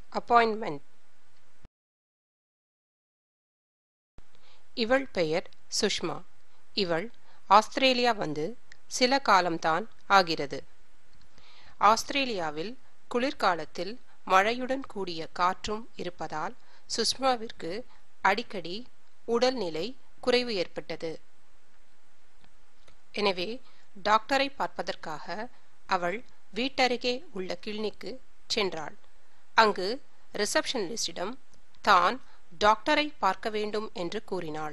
appointment இவள் பெயர் சுஷ்மா இவள் ஆஸ்திரேலியா வந்து சில காலம்தான் ஆகிறது ஆஸ்திரேலியாவில் குளிர்காலத்தில் மழையுடன் கூடிய காற்றும் இருப்பதால் சுஷ்மாவிற்கு அடிக்கடி உடல்நிலை குறைவு ஏற்பட்டது எனவே டாக்டரை பார்ப்பதற்காக அவள் வீட்டருகே உள்ள கிளினிக்கு சென்றாள் அங்கு ரிசப்ஷனிஸ்டிடம் தான் டாக்டரை பார்க்க வேண்டும் என்று கூறினாள்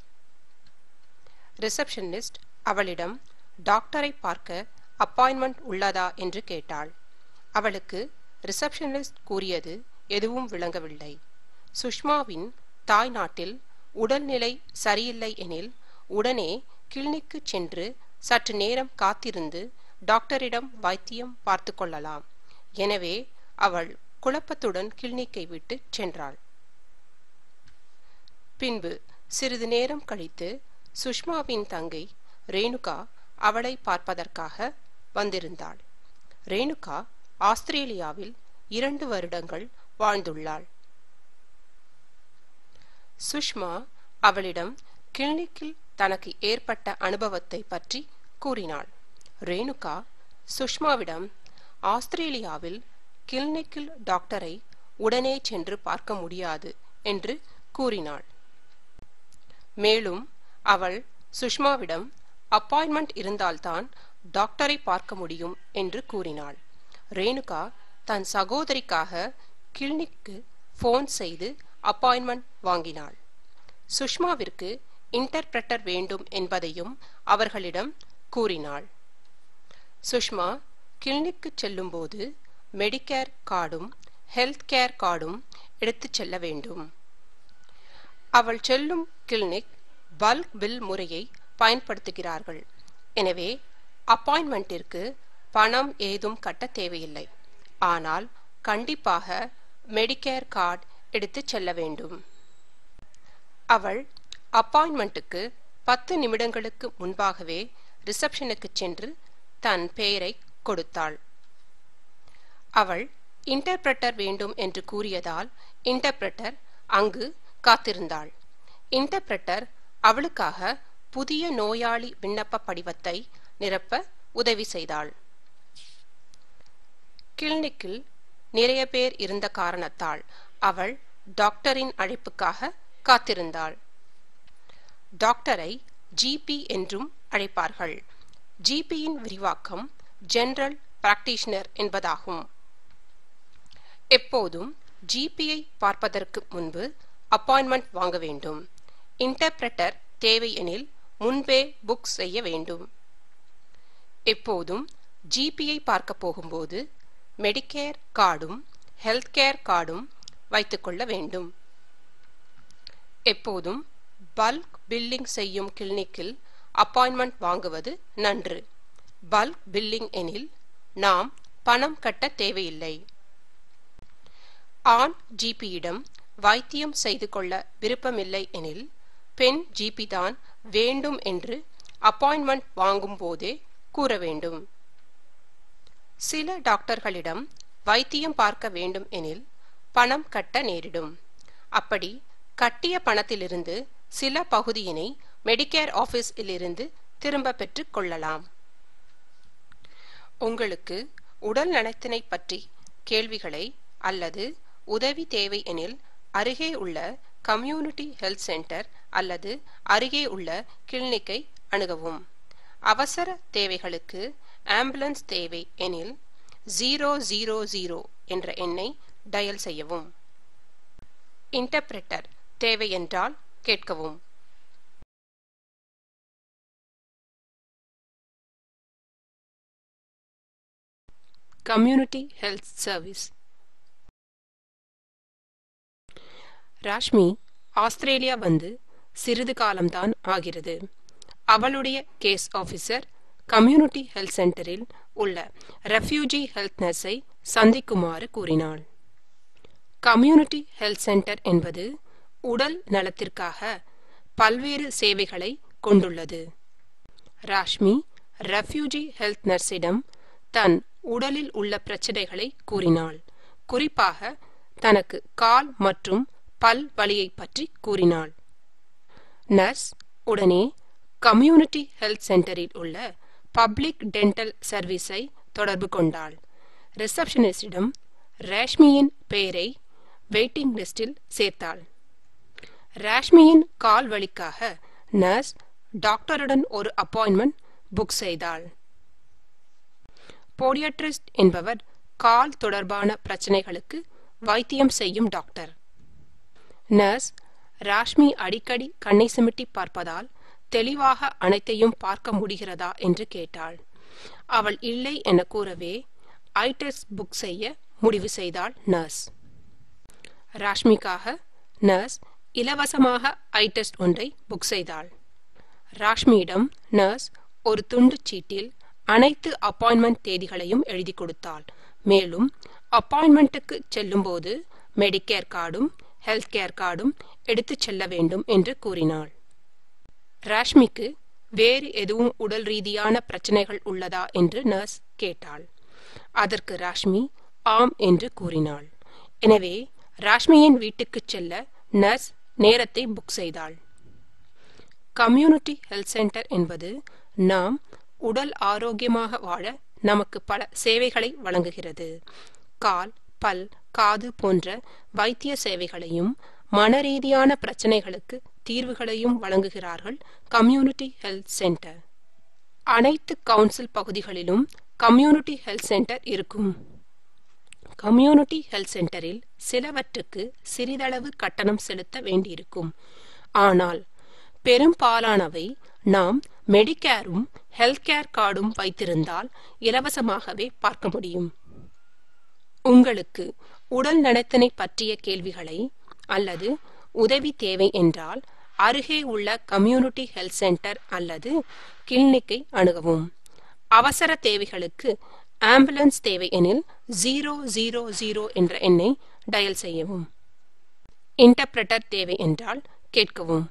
ரிசப்ஷனிஸ்ட் அவளிடம் டாக்டரை பார்க்க அப்பாயின்மெண்ட் உள்ளதா என்று கேட்டாள் அவளுக்கு ரிசப்ஷனிஸ்ட் கூறியது எதுவும் விளங்கவில்லை சுஷ்மாவின் தாய் நாட்டில் உடல்நிலை சரியில்லை எனில் உடனே கிளினிக்கு சென்று சற்று நேரம் காத்திருந்து டாக்டரிடம் வைத்தியம் பார்த்து கொள்ளலாம் எனவே அவள் குழப்பத்துடன் கிளினிக்கை விட்டு சென்றாள் பின்பு சிறிது நேரம் கழித்து சுஷ்மாவின் தங்கை ரேணுகா அவளை பார்ப்பதற்காக வந்திருந்தாள் ரேணுகா ஆஸ்திரேலியாவில் இரண்டு வருடங்கள் வாழ்ந்துள்ளாள் சுஷ்மா அவளிடம் கிளினிக்கில் தனக்கு ஏற்பட்ட அனுபவத்தை பற்றி கூறினாள் ரேணுகா சுஷ்மாவிடம் ஆஸ்திரேலியாவில் கிளினிக்கில் டாக்டரை உடனே சென்று பார்க்க முடியாது என்று கூறினாள் மேலும் அவள் சுஷ்மாவிடம் அப்பாயின்மெண்ட் இருந்தால்தான் டாக்டரை பார்க்க முடியும் என்று கூறினாள் ரேணுகா தன் சகோதரிக்காக கிளினிக்கு ஃபோன் செய்து அப்பாயின்மெண்ட் வாங்கினாள் சுஷ்மாவிற்கு இன்டர்பிரட்டர் வேண்டும் என்பதையும் அவர்களிடம் கூறினாள் சுஷ்மா கிளினிக்கு செல்லும்போது மெடிக்கேர் கார்டும் ஹெல்த் கேர் கார்டும் எடுத்துச் செல்ல வேண்டும் அவள் செல்லும் கிளினிக் பல்க் பில் முறையை பயன்படுத்துகிறார்கள் எனவே அப்பாயின்மெண்ட்டிற்கு பணம் ஏதும் கட்ட தேவையில்லை ஆனால் கண்டிப்பாக மெடிக்கேர் கார்டு எடுத்துச் செல்ல வேண்டும் அவள் அப்பாயின்மெண்ட்டுக்கு பத்து நிமிடங்களுக்கு முன்பாகவே ரிசப்ஷனுக்கு சென்று தன் பெயரை கொடுத்தாள் அவள் இன்டர்பிரட்டர் வேண்டும் என்று கூறியதால் இன்டர்பிரட்டர் அங்கு காத்திருந்தாள் இன்டர்பிரட்டர் அவளுக்காக புதிய நோயாளி விண்ணப்ப படிவத்தை நிரப்ப உதவி செய்தாள் கிளினிக்கில் நிறைய பேர் இருந்த காரணத்தால் அவள் டாக்டரின் அழைப்புக்காக காத்திருந்தாள் டாக்டரை ஜிபி என்றும் அழைப்பார்கள் ஜிபியின் விரிவாக்கம் ஜெனரல் பிராக்டிஷனர் என்பதாகும் எப்போதும் ஜிபியை பார்ப்பதற்கு முன்பு அப்பாயின்மெண்ட் வாங்க வேண்டும் இன்டர்பிரட்டர் தேவை எனில் முன்பே புக் செய்ய வேண்டும் எப்போதும் ஜிபியை பார்க்க போகும்போது மெடிக்கேர் கார்டும் ஹெல்த் கேர் கார்டும் வைத்துக்கொள்ள வேண்டும் எப்போதும் பல்க் பில்லிங் செய்யும் கிளினிக்கில் அப்பாயின்மெண்ட் வாங்குவது நன்று பல்க் பில்லிங் எனில் நாம் பணம் கட்ட தேவையில்லை ஆண் ஜிபியிடம் வைத்தியம் செய்து கொள்ள விருப்பமில்லை எனில் பெண் ஜிபி தான் வேண்டும் என்று அப்பாயின்மெண்ட் வாங்கும் போதே கூற வேண்டும் சில டாக்டர்களிடம் வைத்தியம் பார்க்க வேண்டும் எனில் பணம் கட்ட நேரிடும் அப்படி கட்டிய பணத்திலிருந்து சில பகுதியினை மெடிக்கேர் ஆபீஸிலிருந்து திரும்ப பெற்றுக் கொள்ளலாம் உங்களுக்கு உடல் நலத்தினை பற்றி கேள்விகளை அல்லது உதவி தேவை எனில் அருகே உள்ள கம்யூனிட்டி ஹெல்த் சென்டர் அல்லது அருகே உள்ள கிளினிக்கை அணுகவும் அவசர தேவைகளுக்கு ஆம்புலன்ஸ் தேவை எனில் ஜீரோ ஜீரோ ஜீரோ என்ற எண்ணை டயல் செய்யவும் இன்டர்பிரட்டர் தேவை என்றால் கேட்கவும் community health service Rashmi Australia வந்து சிறிது காலம்தான் ஆகிறது அவளுடைய கேஸ் ஆபீசர் கம்யூனிட்டி ஹெல்த் சென்டரில் உள்ள ரெஃப்யூஜி ஹெல்த் நர்ஸை சந்திக்குமாறு கூறினாள் கம்யூனிட்டி ஹெல்த் சென்டர் என்பது உடல் நலத்திற்காக பல்வேறு சேவைகளை கொண்டுள்ளது ராஷ்மி ரெஃப்யூஜி ஹெல்த் நர்ஸிடம் தன் உடலில் உள்ள பிரச்சனைகளை கூறினாள் குறிப்பாக தனக்கு கால் மற்றும் பல் வலியை பற்றி கூறினாள் நர்ஸ் உடனே கம்யூனிட்டி ஹெல்த் சென்டரில் உள்ள பப்ளிக் டென்டல் சர்வீஸை தொடர்பு கொண்டாள் ரிசப்ஷனிஸ்டிடம் ரேஷ்மியின் பெயரை வெயிட்டிங் லிஸ்டில் சேர்த்தாள் ரேஷ்மியின் கால் வலிக்காக நர்ஸ் டாக்டருடன் ஒரு அப்பாயின்மெண்ட் புக் செய்தாள் போடியாட்ரிஸ்ட் என்பவர் கால் தொடர்பான பிரச்சனைகளுக்கு வைத்தியம் செய்யும் டாக்டர் நர்ஸ் ராஷ்மி அடிக்கடி கண்ணை சிமிட்டி பார்ப்பதால் தெளிவாக அனைத்தையும் பார்க்க முடிகிறதா என்று கேட்டாள் அவள் இல்லை என கூறவே ஐ டெஸ்ட் புக் செய்ய முடிவு செய்தாள் நர்ஸ் ராஷ்மிக்காக நர்ஸ் இலவசமாக ஐ டெஸ்ட் ஒன்றை புக் செய்தாள் ராஷ்மியிடம் நர்ஸ் ஒரு துண்டு சீட்டில் அனைத்து அப்பாயின்மெண்ட் தேதிகளையும் எழுதி கொடுத்தாள் மேலும் அப்பாயின்மெண்ட்டுக்கு செல்லும்போது மெடிக்கேர் கார்டும் ஹெல்த் கேர் கார்டும் எடுத்துச் செல்ல வேண்டும் என்று கூறினாள் ராஷ்மிக்கு வேறு எதுவும் உடல் ரீதியான பிரச்சனைகள் உள்ளதா என்று நர்ஸ் கேட்டாள் அதற்கு ராஷ்மி ஆம் என்று கூறினாள் எனவே ராஷ்மியின் வீட்டுக்கு செல்ல நர்ஸ் நேரத்தை புக் செய்தாள் கம்யூனிட்டி ஹெல்த் சென்டர் என்பது நாம் உடல் ஆரோக்கியமாக வாழ நமக்கு பல சேவைகளை வழங்குகிறது கால் பல் காது போன்ற வைத்திய சேவைகளையும் மனரீதியான பிரச்சனைகளுக்கு தீர்வுகளையும் வழங்குகிறார்கள் கம்யூனிட்டி ஹெல்த் சென்டர் அனைத்து கவுன்சில் பகுதிகளிலும் கம்யூனிட்டி ஹெல்த் சென்டர் இருக்கும் கம்யூனிட்டி ஹெல்த் சென்டரில் சிலவற்றுக்கு சிறிதளவு கட்டணம் செலுத்த வேண்டியிருக்கும் ஆனால் பெரும்பாலானவை நாம் மெடிக்கேரும் ஹெல்த் கேர் கார்டும் வைத்திருந்தால் இலவசமாகவே பார்க்க முடியும் உங்களுக்கு உடல் நலத்தினை பற்றிய கேள்விகளை அல்லது உதவி தேவை என்றால் அருகே உள்ள கம்யூனிட்டி ஹெல்த் சென்டர் அல்லது கிளினிக்கை அணுகவும் அவசர தேவைகளுக்கு ஆம்புலன்ஸ் தேவை எனில் ஜீரோ ஜீரோ ஜீரோ என்ற எண்ணை டயல் செய்யவும் இன்டர்பிரட்டர் தேவை என்றால் கேட்கவும்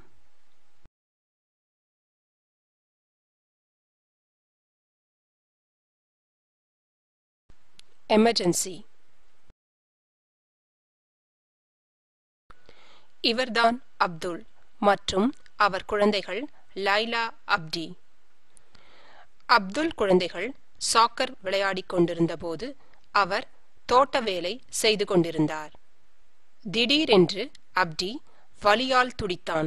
எமர்ஜென்சி இவர்தான் அப்துல் மற்றும் அவர் குழந்தைகள் லைலா அப்டி அப்துல் குழந்தைகள் சாக்கர் விளையாடிக் கொண்டிருந்த போது அவர் தோட்ட வேலை செய்து கொண்டிருந்தார் திடீரென்று அப்டி வலியால் துடித்தான்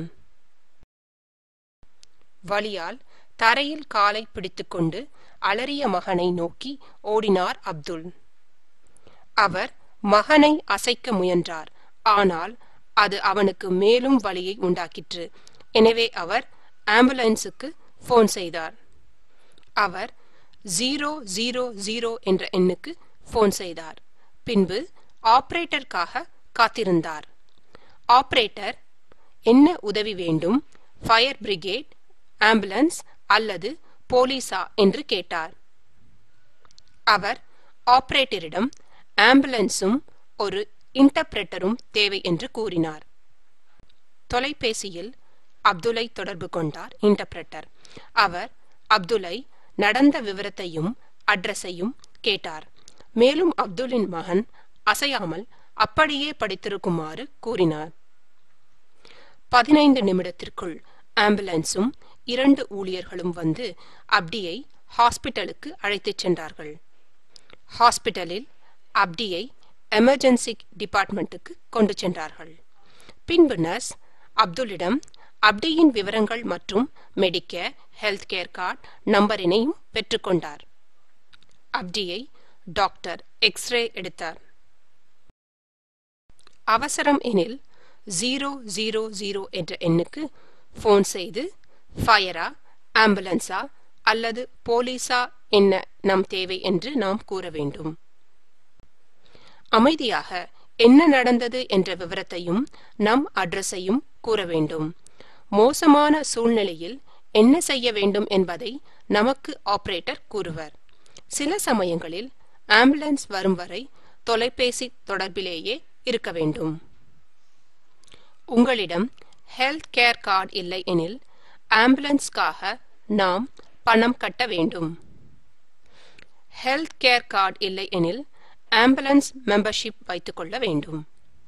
வலியால் தரையில் காலை பிடித்துக்கொண்டு அலறிய மகனை நோக்கி ஓடினார் அப்துல் அவர் மகனை அசைக்க முயன்றார் ஆனால் அது அவனுக்கு மேலும் வலியை உண்டாக்கிற்று எனவே அவர் ஆம்புலன்ஸுக்கு போன் செய்தார் அவர் ஜீரோ ஜீரோ ஜீரோ என்ற எண்ணுக்கு போன் செய்தார் பின்பு ஆபரேட்டருக்காக காத்திருந்தார் ஆபரேட்டர் என்ன உதவி வேண்டும் ஃபயர் பிரிகேட் ஆம்புலன்ஸ் அல்லது போலீஸா என்று கேட்டார் அவர் ஆபரேட்டரிடம் ஆம்புலன்ஸும் ஒரு இன்டர்பிரட்டரும் தேவை என்று கூறினார் தொலைபேசியில் அப்துலை தொடர்பு கொண்டார் இன்டர்பிரட்டர் அவர் அப்துலை நடந்த விவரத்தையும் அட்ரஸையும் கேட்டார் மேலும் அப்துலின் மகன் அசையாமல் அப்படியே படித்திருக்குமாறு கூறினார் பதினைந்து நிமிடத்திற்குள் ஆம்புலன்ஸும் இரண்டு ஊழியர்களும் வந்து அப்டியை ஹாஸ்பிட்டலுக்கு அழைத்துச் சென்றார்கள் ஹாஸ்பிட்டலில் அப்டியை எமர்ஜென்சி டிபார்ட்மெண்ட்டுக்கு கொண்டு சென்றார்கள் பின்பு நர்ஸ் அப்துல்லிடம் அப்டியின் விவரங்கள் மற்றும் மெடிக்கேர் ஹெல்த் கேர் கார்டு நம்பரினையும் பெற்றுக்கொண்டார் அப்டியை டாக்டர் எக்ஸ்ரே எடுத்தார் அவசரம் எனில் ஜீரோ ஜீரோ ஜீரோ என்ற எண்ணுக்கு போன் செய்து ஃபயரா ஆம்புலன்ஸா அல்லது போலீஸா என்ன நம் தேவை என்று நாம் கூற வேண்டும் அமைதியாக என்ன நடந்தது என்ற விவரத்தையும் நம் அட்ரஸையும் கூற வேண்டும் மோசமான சூழ்நிலையில் என்ன செய்ய வேண்டும் என்பதை நமக்கு ஆபரேட்டர் கூறுவர் சில சமயங்களில் ஆம்புலன்ஸ் வரும் வரை தொலைபேசி தொடர்பிலேயே இருக்க வேண்டும் உங்களிடம் ஹெல்த் கேர் கார்டு இல்லை எனில் ஆம்புலன்ஸ்க்காக நாம் பணம் கட்ட வேண்டும் ஹெல்த் கேர் கார்டு இல்லை எனில் ஆம்புலன்ஸ் மெம்பர்ஷிப் வைத்துக்கொள்ள வேண்டும்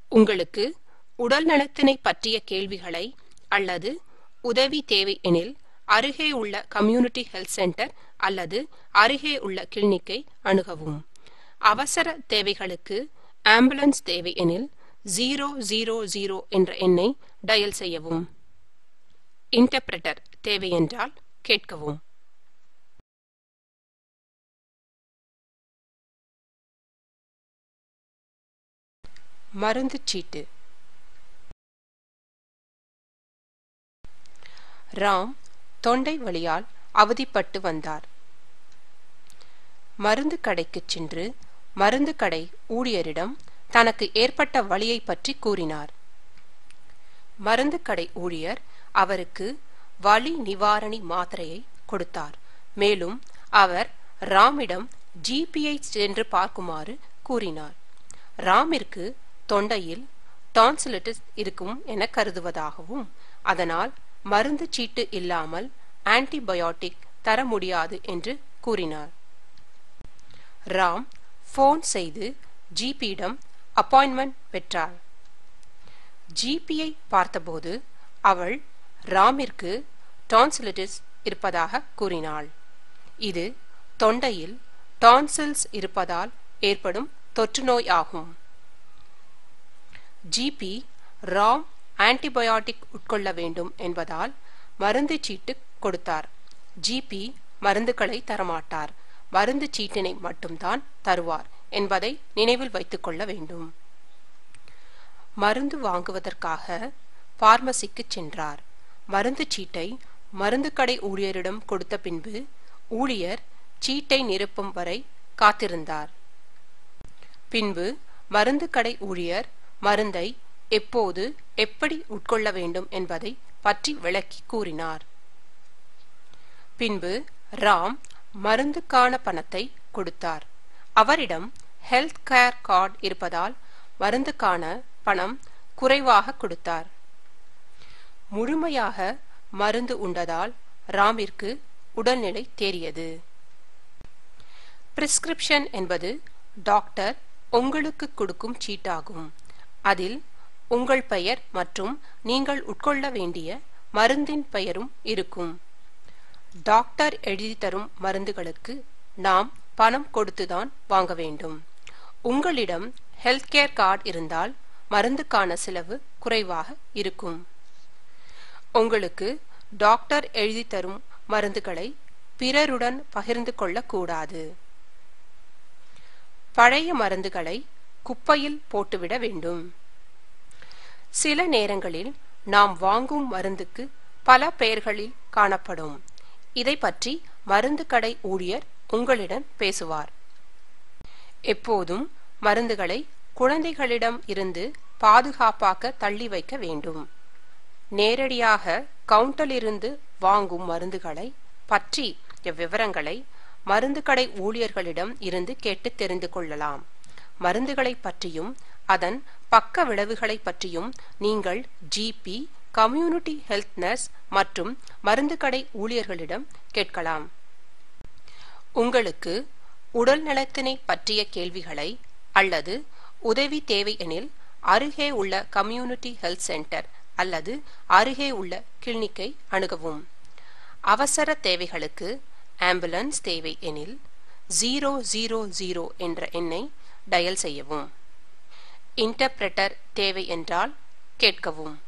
உங்களுக்கு உடல் நலத்தினை பற்றிய கேள்விகளை அல்லது உதவி தேவை எனில் அருகே உள்ள கம்யூனிட்டி ஹெல்த் சென்டர் அல்லது அருகே உள்ள கிளினிக்கை அணுகவும் அவசர தேவைகளுக்கு ஆம்புலன்ஸ் தேவை எனில் ஜீரோ ஜீரோ ஜீரோ என்ற எண்ணை டயல் செய்யவும் இன்டர்பிரட்டர் தேவை என்றால் கேட்கவும் மருந்து சீட்டு ராம் தொண்டை வலியால் அவதிப்பட்டு வந்தார் மருந்து கடைக்குச் சென்று மருந்து கடை ஊழியரிடம் தனக்கு ஏற்பட்ட வலியை பற்றி கூறினார் மருந்து கடை ஊழியர் அவருக்கு வலி நிவாரணி மாத்திரையை கொடுத்தார் மேலும் அவர் ராமிடம் ஜிபியை சென்று பார்க்குமாறு கூறினார் ராமிற்கு தொண்டையில் டான்சிலிட்டிஸ் இருக்கும் என கருதுவதாகவும் அதனால் மருந்து சீட்டு இல்லாமல் ஆன்டிபயோட்டிக் தர முடியாது என்று கூறினார் ராம் ஃபோன் செய்து ஜிபியிடம் அப்பாயின்மெண்ட் பெற்றார் ஜிபியை பார்த்தபோது அவள் ராமிற்கு டான்சிலிட்டிஸ் இருப்பதாக கூறினாள் இது தொண்டையில் டான்சில்ஸ் இருப்பதால் ஏற்படும் தொற்றுநோய் ஆகும் ஜிபி ராம் ஆன்டிபயோட்டிக் உட்கொள்ள வேண்டும் என்பதால் மருந்து சீட்டு கொடுத்தார் ஜிபி மருந்துகளை தரமாட்டார் மருந்து சீட்டினை மட்டும்தான் தருவார் என்பதை நினைவில் வைத்துக் கொள்ள வேண்டும் மருந்து வாங்குவதற்காக பார்மசிக்கு சென்றார் மருந்து சீட்டை மருந்து கடை ஊழியரிடம் கொடுத்த பின்பு ஊழியர் சீட்டை நிரப்பும் வரை காத்திருந்தார் பின்பு மருந்து கடை ஊழியர் மருந்தை எப்போது எப்படி உட்கொள்ள வேண்டும் என்பதை பற்றி விளக்கி கூறினார் பின்பு ராம் மருந்துக்கான பணத்தை கொடுத்தார் அவரிடம் ஹெல்த் கேர் கார்டு இருப்பதால் மருந்துக்கான பணம் குறைவாக கொடுத்தார் முழுமையாக மருந்து உண்டதால் ராமிற்கு உடல்நிலை தேறியது பிரிஸ்கிரிப்ஷன் என்பது டாக்டர் உங்களுக்கு கொடுக்கும் சீட்டாகும் அதில் உங்கள் பெயர் மற்றும் நீங்கள் உட்கொள்ள வேண்டிய மருந்தின் பெயரும் இருக்கும் டாக்டர் எழுதி தரும் மருந்துகளுக்கு நாம் பணம் கொடுத்துதான் வாங்க வேண்டும் உங்களிடம் ஹெல்த் கேர் கார்டு இருந்தால் மருந்துக்கான செலவு குறைவாக இருக்கும் உங்களுக்கு டாக்டர் எழுதி தரும் மருந்துகளை பிறருடன் பகிர்ந்து கொள்ளக்கூடாது பழைய மருந்துகளை குப்பையில் போட்டுவிட வேண்டும் சில நேரங்களில் நாம் வாங்கும் மருந்துக்கு பல பெயர்களில் காணப்படும் இதை பற்றி மருந்து கடை ஊழியர் உங்களிடம் பேசுவார் எப்போதும் மருந்துகளை குழந்தைகளிடம் இருந்து பாதுகாப்பாக தள்ளி வைக்க வேண்டும் நேரடியாக கவுண்டரிலிருந்து வாங்கும் மருந்துகளை பற்றி விவரங்களை மருந்து கடை ஊழியர்களிடம் இருந்து கேட்டு தெரிந்து கொள்ளலாம் மருந்துகளை பற்றியும் அதன் பக்க விளைவுகளை பற்றியும் நீங்கள் ஜிபி கம்யூனிட்டி ஹெல்த் நர்ஸ் மற்றும் மருந்து கடை ஊழியர்களிடம் கேட்கலாம் உங்களுக்கு உடல் நலத்தினை பற்றிய கேள்விகளை அல்லது உதவி தேவை எனில் அருகே உள்ள கம்யூனிட்டி ஹெல்த் சென்டர் அல்லது அருகே உள்ள கிளினிக்கை அணுகவும் அவசர தேவைகளுக்கு ஆம்புலன்ஸ் தேவை எனில் ஜீரோ ஜீரோ ஜீரோ என்ற எண்ணை டயல் செய்யவும் இன்டர்பிரட்டர் தேவை என்றால் கேட்கவும்